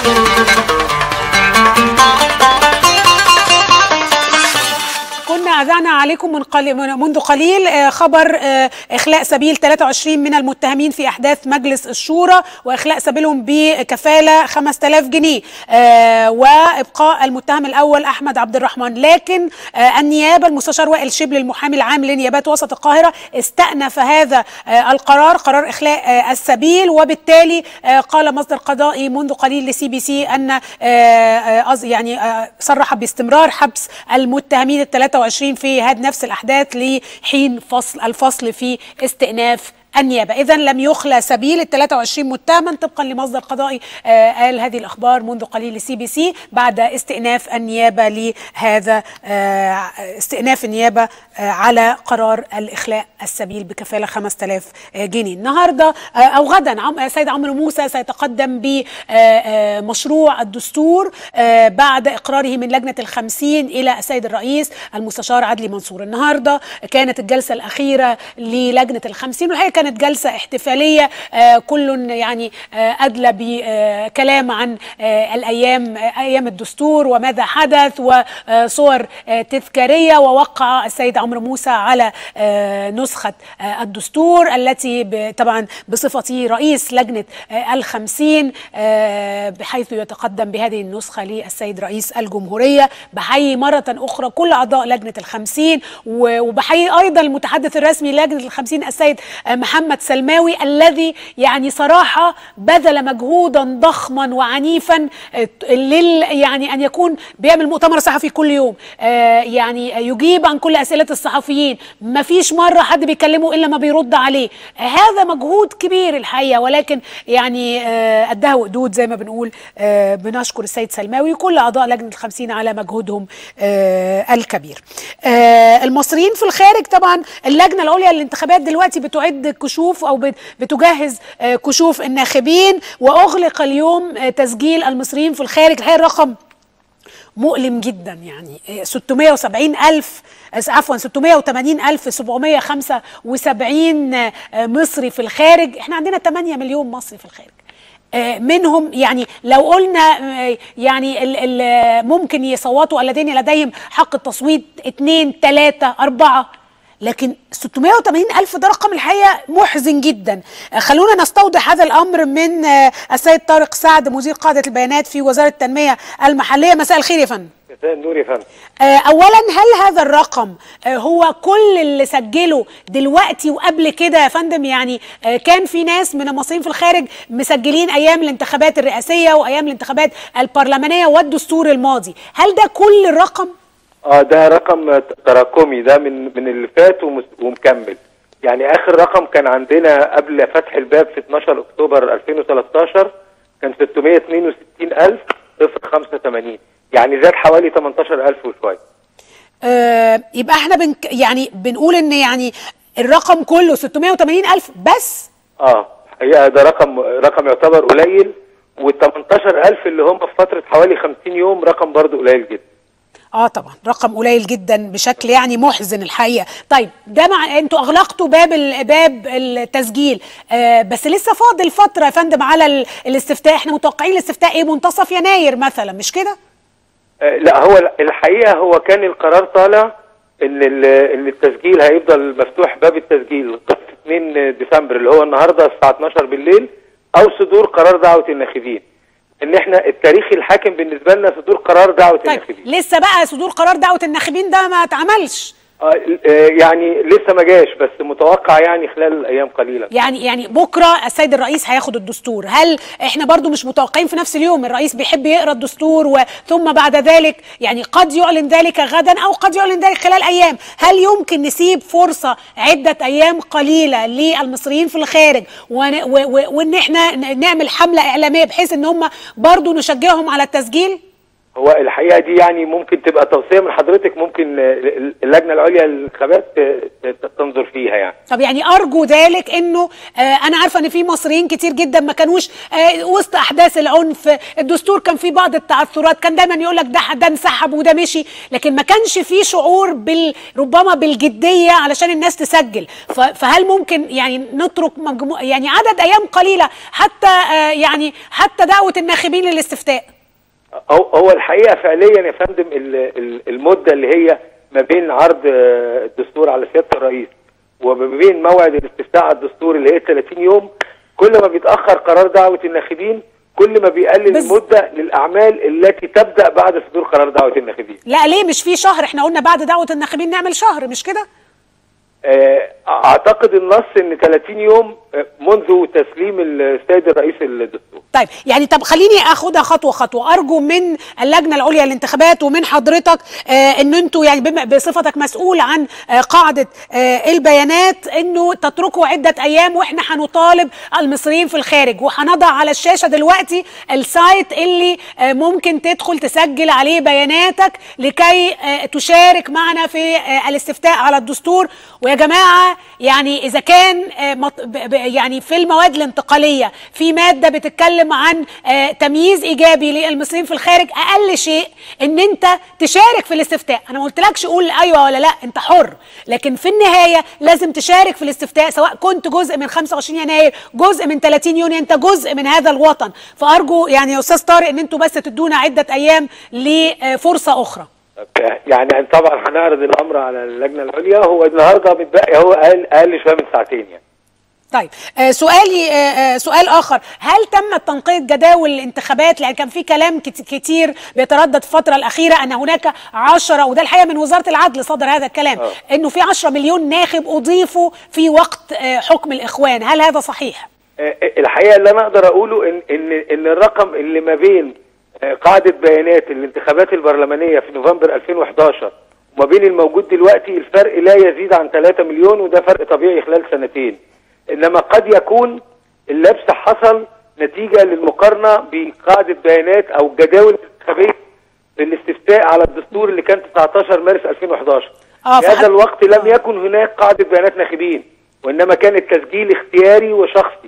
كنا أذعنا عليكم من قليل منذ قليل آه، خبر آه، إخلاء سبيل 23 من المتهمين في أحداث مجلس الشورى وإخلاء سبيلهم بكفالة 5000 جنيه آه، وإبقاء المتهم الأول أحمد عبد الرحمن لكن آه، النيابة المستشار وائل شبل المحامي العام لنيابات وسط القاهرة استأنف هذا آه، القرار قرار إخلاء آه، السبيل وبالتالي آه، قال مصدر قضائي منذ قليل لسي بي سي أن آه، آه، أز- يعني آه، صرح باستمرار حبس المتهمين ال 23 في هذه نفس الأحداث لحين فصل الفصل في استئناف النيابة إذا لم يخلى سبيل ال 23 متهما طبقا لمصدر قضائي آه قال هذه الأخبار منذ قليل لسي بي سي بعد استئناف النيابة لهذا آه استئناف النيابة آه على قرار الإخلاء السبيل بكفالة 5000 جنيه النهاردة آه أو غدا عم السيد عمرو موسى سيتقدم بمشروع الدستور آه بعد إقراره من لجنة الخمسين إلى السيد الرئيس المستشار عدلي منصور النهاردة كانت الجلسة الأخيرة للجنة الخمسين والحقيقة كانت جلسة احتفالية آه كل يعني آه أدلى بكلام عن آه الأيام آه أيام الدستور وماذا حدث وصور آه تذكارية ووقع السيد عمرو موسى على آه نسخة آه الدستور التي ب- طبعا بصفته رئيس لجنة آه الخمسين آه بحيث يتقدم بهذه النسخة للسيد رئيس الجمهورية بحيي مرة أخرى كل أعضاء لجنة الخمسين و- وبحيي أيضا المتحدث الرسمي للجنة الخمسين السيد آه محمد سلماوي الذي يعني صراحة بذل مجهودا ضخما وعنيفا آه، لل يعني أن يكون بيعمل مؤتمر صحفي كل يوم آه، يعني يجيب عن كل أسئلة الصحفيين ما فيش مرة حد بيكلمه إلا ما بيرد عليه آه، هذا مجهود كبير الحقيقة ولكن يعني آه، قدها وقدود زي ما بنقول آه، بنشكر السيد سلماوي وكل أعضاء لجنة الخمسين على مجهودهم آه، الكبير آه، المصريين في الخارج طبعا اللجنة العليا للانتخابات دلوقتي بتعد كشوف أو بت- بتجهز آه، كشوف الناخبين وأغلق اليوم آه، تسجيل المصريين في الخارج الحقيقة الرقم مؤلم جدا يعني إيه، 670 ألف أس- عفوا 680 ألف 775 آه، مصري في الخارج احنا عندنا 8 مليون مصري في الخارج آه، منهم يعني لو قلنا آه، يعني ال- ال- ممكن يصوتوا الذين لديهم حق التصويت اثنين ثلاثة أربعة لكن 680 ألف ده رقم الحقيقة محزن جدا آه، خلونا نستوضح هذا الأمر من آه، السيد طارق سعد مدير قاعدة البيانات في وزارة التنمية المحلية مساء الخير يا فندم مساء النور يا فندم آه، اولا هل هذا الرقم آه، هو كل اللي سجله دلوقتي وقبل كده يا فندم يعني آه، كان في ناس من المصريين في الخارج مسجلين ايام الانتخابات الرئاسيه وايام الانتخابات البرلمانيه والدستور الماضي هل ده كل الرقم اه ده رقم تراكمي ده من من اللي فات ومس- ومكمل يعني اخر رقم كان عندنا قبل فتح الباب في 12 اكتوبر 2013 كان 662085 يعني زاد حوالي 18000 وشويه آه، يبقى احنا بنك يعني بنقول ان يعني الرقم كله 680 الف بس اه هي ده رقم رقم يعتبر قليل وال 18000 اللي هم في فتره حوالي 50 يوم رقم برضو قليل جدا اه طبعا رقم قليل جدا بشكل يعني محزن الحقيقه طيب ده مع انتوا اغلقتوا باب ال... باب التسجيل آه بس لسه فاضل فتره يا فندم على ال... الاستفتاء احنا متوقعين الاستفتاء ايه منتصف يناير مثلا مش كده آه، لا هو الحقيقه هو كان القرار طالع ان ال- ان التسجيل هيفضل مفتوح باب التسجيل لغايه 2 ديسمبر اللي هو النهارده الساعه 12 بالليل او صدور قرار دعوه الناخبين ان احنا التاريخ الحاكم بالنسبه لنا صدور قرار دعوه طيب الناخبين لسه بقى صدور قرار دعوه الناخبين ده ما اتعملش آه، آه، يعني لسه ما جاش بس متوقع يعني خلال ايام قليله يعني يعني بكره السيد الرئيس هياخد الدستور هل احنا برضو مش متوقعين في نفس اليوم الرئيس بيحب يقرا الدستور وثم بعد ذلك يعني قد يعلن ذلك غدا او قد يعلن ذلك خلال ايام هل يمكن نسيب فرصه عده ايام قليله للمصريين في الخارج ون- و- و- وان احنا ن- نعمل حمله اعلاميه بحيث ان هم برضو نشجعهم على التسجيل هو الحقيقه دي يعني ممكن تبقى توصيه من حضرتك ممكن آه، ال- اللجنه العليا للانتخابات آه، ت- تنظر فيها يعني طب يعني ارجو ذلك انه آه انا عارفه ان في مصريين كتير جدا ما كانوش آه وسط احداث العنف الدستور كان فيه بعض التعثرات كان دايما يقول لك ده ده انسحب وده مشي لكن ما كانش فيه شعور بال ربما بالجديه علشان الناس تسجل ف- فهل ممكن يعني نترك مجموع يعني عدد ايام قليله حتى آه يعني حتى دعوه الناخبين للاستفتاء هو هو الحقيقه فعليا يا فندم ال- ال- المده اللي هي ما بين عرض آه، الدستور على سياده الرئيس وما بين موعد الاستفتاء على الدستور اللي هي 30 يوم كل ما بيتاخر قرار دعوه الناخبين كل ما بيقلل بس- المده للاعمال التي تبدا بعد صدور قرار دعوه الناخبين لا ليه مش في شهر احنا قلنا بعد دعوه الناخبين نعمل شهر مش كده آه، اعتقد النص ان 30 يوم آه، منذ تسليم السيد الرئيس الدستور طيب يعني طب خليني اخدها خطوه خطوه ارجو من اللجنه العليا للانتخابات ومن حضرتك آه ان انتوا يعني بما- بصفتك مسؤول عن آه قاعده آه البيانات انه تتركوا عده ايام واحنا هنطالب المصريين في الخارج وهنضع على الشاشه دلوقتي السايت اللي آه ممكن تدخل تسجل عليه بياناتك لكي آه تشارك معنا في آه الاستفتاء على الدستور ويا جماعه يعني اذا كان آه مط- ب- ب- يعني في المواد الانتقاليه في ماده بتتكلم عن آه تمييز ايجابي للمصريين في الخارج اقل شيء ان انت تشارك في الاستفتاء انا ما قلتلكش قول ايوه ولا لا انت حر لكن في النهايه لازم تشارك في الاستفتاء سواء كنت جزء من 25 يناير جزء من 30 يونيو انت جزء من هذا الوطن فارجو يعني يا استاذ طارق ان انتوا بس تدونا عده ايام لفرصه اخرى يعني طبعا هنعرض الامر على اللجنه العليا هو النهارده متبقي هو اقل اقل شويه من ساعتين يعني طيب آه سؤالي آه آه سؤال اخر هل تم تنقية جداول الانتخابات لان كان في كلام كت- كتير بيتردد في الفتره الاخيره ان هناك 10 وده الحقيقه من وزاره العدل صدر هذا الكلام آه. انه في 10 مليون ناخب اضيفوا في وقت آه حكم الاخوان هل هذا صحيح آه، الحقيقه اللي انا اقدر اقوله ان ان ان الرقم اللي ما بين آه، قاعده بيانات الانتخابات البرلمانيه في نوفمبر 2011 وما بين الموجود دلوقتي الفرق لا يزيد عن 3 مليون وده فرق طبيعي خلال سنتين انما قد يكون اللبس حصل نتيجه للمقارنه بقاعده بيانات او الجداول الانتخابيه للاستفتاء على الدستور اللي كان 19 مارس 2011 آه، في فح- هذا الوقت لم يكن هناك قاعده بيانات ناخبين وانما كان التسجيل اختياري وشخصي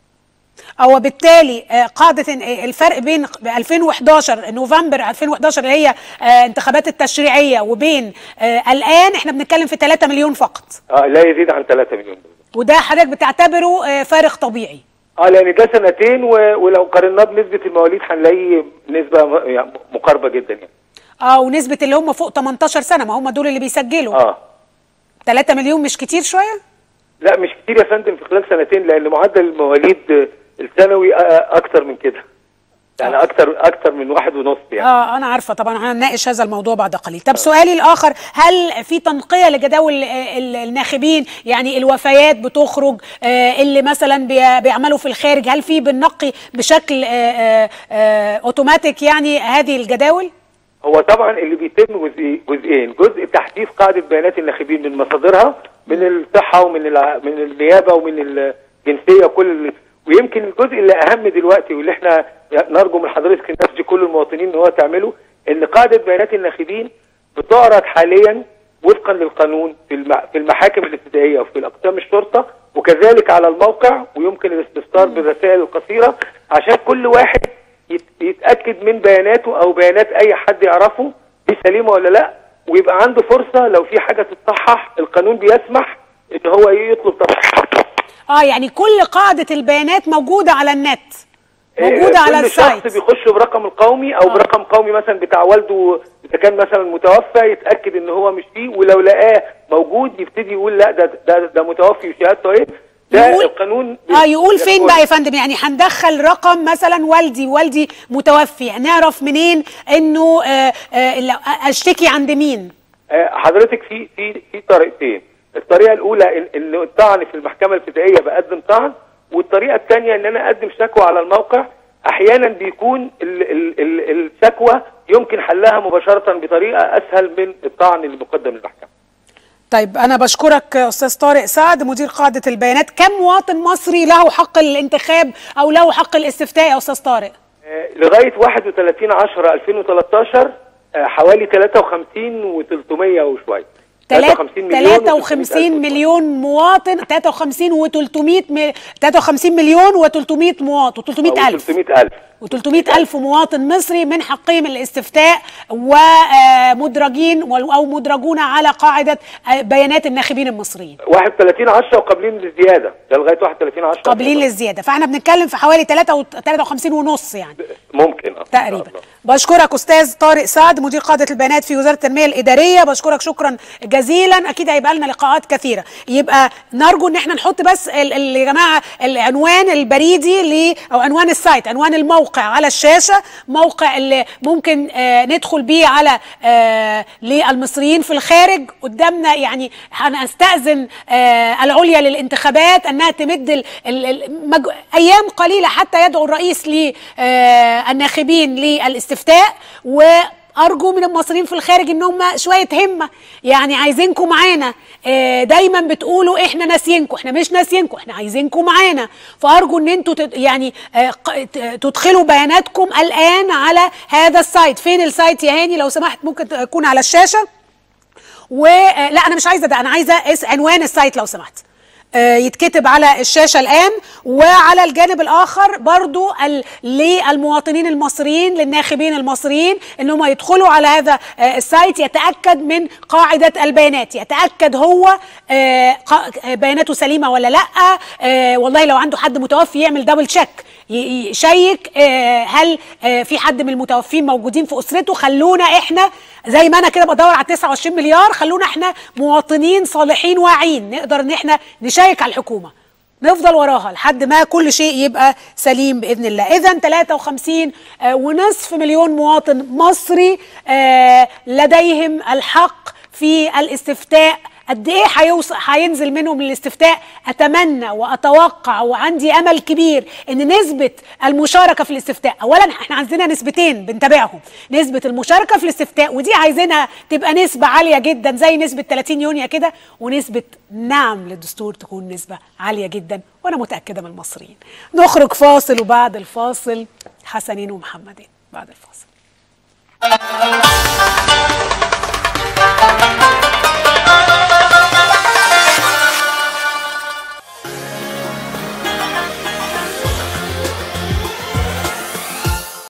او بالتالي آه، قاعده آه، الفرق بين 2011 نوفمبر 2011 اللي هي آه، انتخابات التشريعيه وبين آه، الان احنا بنتكلم في 3 مليون فقط اه لا يزيد عن 3 مليون بالظبط. وده حضرتك بتعتبره آه، فارق طبيعي اه لان ده سنتين و... ولو قارناه بنسبه المواليد هنلاقي نسبه م... يعني مقاربه جدا يعني اه ونسبه اللي هم فوق 18 سنه ما هم دول اللي بيسجلوا اه 3 مليون مش كتير شويه لا مش كتير يا فندم في خلال سنتين لان معدل المواليد السنوي آه، اكتر من كده يعني اكتر اكتر من واحد ونص يعني اه انا عارفه طبعا هنناقش هذا الموضوع بعد قليل طب سؤالي الاخر هل في تنقيه لجداول آه، ال- الناخبين يعني الوفيات بتخرج آه، اللي مثلا بي- بيعملوا في الخارج هل في بننقي بشكل آه، آه، آه، اوتوماتيك يعني هذه الجداول هو طبعا اللي بيتم جزء- جزئين جزء تحديث قاعده بيانات الناخبين من مصادرها من الصحه ومن الع... من النيابه ومن الجنسيه وكل ال... ويمكن الجزء اللي اهم دلوقتي واللي احنا نرجو من حضرتك الناس دي كل المواطنين ان هو تعمله ان قاعده بيانات الناخبين بتعرض حاليا وفقا للقانون في الم... في المحاكم الابتدائيه وفي اقسام الشرطه وكذلك على الموقع ويمكن الاستفسار بالرسائل القصيره عشان كل واحد يت- يتاكد من بياناته او بيانات اي حد يعرفه دي سليمه ولا لا ويبقى عنده فرصه لو في حاجه تتصحح القانون بيسمح ان هو يطلب تصحيح اه يعني كل قاعده البيانات موجوده على النت موجوده آه، على كل السايت شخص بيخش برقم القومي او آه. برقم قومي مثلا بتاع والده اذا كان مثلا متوفى يتاكد ان هو مش فيه ولو لقاه موجود يبتدي يقول لا ده ده, ده متوفي وشهادته ايه ده يقول- القانون اه يقول فين يقول- بقى يا فندم يعني هندخل رقم مثلا والدي والدي متوفي نعرف منين انه آه آه لو- اشتكي عند مين آه، حضرتك في في في طريقتين الطريقه الاولى ان ان الطعن في المحكمه الابتدائيه بقدم طعن والطريقه الثانيه ان انا اقدم شكوى على الموقع احيانا بيكون ال ال ال الشكوى يمكن حلها مباشره بطريقه اسهل من الطعن اللي مقدم للمحكمه طيب انا بشكرك استاذ طارق سعد مدير قاعده البيانات كم مواطن مصري له حق الانتخاب او له حق الاستفتاء يا استاذ طارق آه، لغايه 31 10 2013 آه، حوالي 53 و300 وشويه 53 مليون مليون مواطن 53 و300 53 مليون و300 مواطن و300 الف 300 الف و300 ألف مواطن مصري من حقهم الاستفتاء ومدرجين أو مدرجون على قاعدة بيانات الناخبين المصريين 31 10 وقابلين للزيادة ده لغاية 31 10 قابلين للزيادة فاحنا بنتكلم في حوالي 53 ونص يعني ممكن تقريبا بشكرك أستاذ طارق سعد مدير قاعدة البيانات في وزارة التنمية الإدارية بشكرك شكرا جزيلا أكيد هيبقى لنا لقاءات كثيرة يبقى نرجو إن احنا نحط بس يا جماعة العنوان البريدي ل أو عنوان السايت عنوان الموقع على الشاشة موقع اللي ممكن آه ندخل بيه على آه للمصريين في الخارج قدامنا يعني هنستأذن آه العليا للانتخابات أنها تمد ال ال أيام قليلة حتى يدعو الرئيس للناخبين للاستفتاء و ارجو من المصريين في الخارج ان هم شويه همه يعني عايزينكم معانا دايما بتقولوا احنا ناسيينكم احنا مش ناسيينكم احنا عايزينكم معانا فارجو ان انتوا يعني تدخلوا بياناتكم الان على هذا السايت فين السايت يا هاني لو سمحت ممكن تكون على الشاشه ولا انا مش عايزه ده انا عايزه عنوان السايت لو سمحت يتكتب على الشاشة الآن وعلى الجانب الآخر برضو للمواطنين المصريين للناخبين المصريين أنهم يدخلوا على هذا السايت يتأكد من قاعدة البيانات يتأكد هو بياناته سليمة ولا لا والله لو عنده حد متوفي يعمل دبل تشيك يشيك هل في حد من المتوفين موجودين في أسرته خلونا إحنا زي ما انا كده بدور على 29 مليار خلونا احنا مواطنين صالحين واعيين نقدر ان احنا نشيك على الحكومه نفضل وراها لحد ما كل شيء يبقى سليم باذن الله اذا 53 آه ونصف مليون مواطن مصري آه لديهم الحق في الاستفتاء قد ايه هيوصل هينزل منهم الاستفتاء اتمنى واتوقع وعندي امل كبير ان نسبه المشاركه في الاستفتاء اولا احنا عندنا نسبتين بنتابعهم نسبه المشاركه في الاستفتاء ودي عايزينها تبقى نسبه عاليه جدا زي نسبه 30 يونيو كده ونسبه نعم للدستور تكون نسبه عاليه جدا وانا متاكده من المصريين نخرج فاصل وبعد الفاصل حسنين ومحمدين بعد الفاصل